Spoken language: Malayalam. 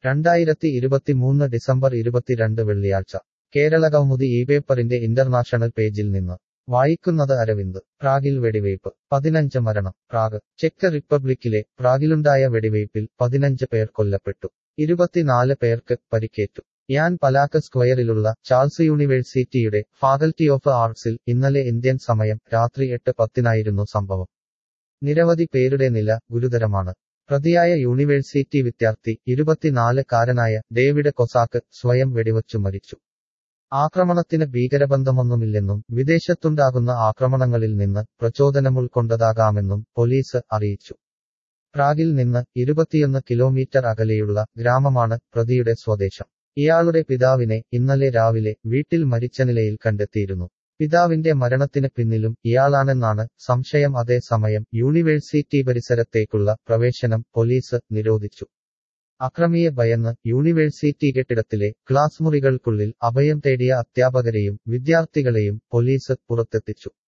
രണ്ടായിരത്തി ഇരുപത്തിമൂന്ന് ഡിസംബർ ഇരുപത്തിരണ്ട് വെള്ളിയാഴ്ച കേരളകൗമുദി ഈ പേപ്പറിന്റെ ഇന്റർനാഷണൽ പേജിൽ നിന്ന് വായിക്കുന്നത് അരവിന്ദ് പ്രാഗിൽ വെടിവയ്പ് പതിനഞ്ച് മരണം പ്രാഗ് ചെക്ക് റിപ്പബ്ലിക്കിലെ പ്രാഗിലുണ്ടായ വെടിവയ്പിൽ പതിനഞ്ച് പേർ കൊല്ലപ്പെട്ടു ഇരുപത്തിനാല് പേർക്ക് പരിക്കേറ്റു യാൻ പലാക്ക് സ്ക്വയറിലുള്ള ചാൾസ് യൂണിവേഴ്സിറ്റിയുടെ ഫാക്കൽറ്റി ഓഫ് ആർട്സിൽ ഇന്നലെ ഇന്ത്യൻ സമയം രാത്രി എട്ട് പത്തിനായിരുന്നു സംഭവം നിരവധി പേരുടെ നില ഗുരുതരമാണ് പ്രതിയായ യൂണിവേഴ്സിറ്റി വിദ്യാർത്ഥി ഇരുപത്തിനാല് കാരനായ ഡേവിഡ് കൊസാക്ക് സ്വയം വെടിവച്ചു മരിച്ചു ആക്രമണത്തിന് ഭീകരബന്ധമൊന്നുമില്ലെന്നും വിദേശത്തുണ്ടാകുന്ന ആക്രമണങ്ങളിൽ നിന്ന് പ്രചോദനമുൾക്കൊണ്ടതാകാമെന്നും പോലീസ് അറിയിച്ചു പ്രാഗിൽ നിന്ന് ഇരുപത്തിയൊന്ന് കിലോമീറ്റർ അകലെയുള്ള ഗ്രാമമാണ് പ്രതിയുടെ സ്വദേശം ഇയാളുടെ പിതാവിനെ ഇന്നലെ രാവിലെ വീട്ടിൽ മരിച്ച നിലയിൽ കണ്ടെത്തിയിരുന്നു പിതാവിന്റെ മരണത്തിന് പിന്നിലും ഇയാളാണെന്നാണ് സംശയം അതേസമയം യൂണിവേഴ്സിറ്റി പരിസരത്തേക്കുള്ള പ്രവേശനം പോലീസ് നിരോധിച്ചു അക്രമിയെ ഭയന്ന് യൂണിവേഴ്സിറ്റി കെട്ടിടത്തിലെ ക്ലാസ് മുറികൾക്കുള്ളിൽ അഭയം തേടിയ അധ്യാപകരെയും വിദ്യാർത്ഥികളെയും പോലീസ് പുറത്തെത്തിച്ചു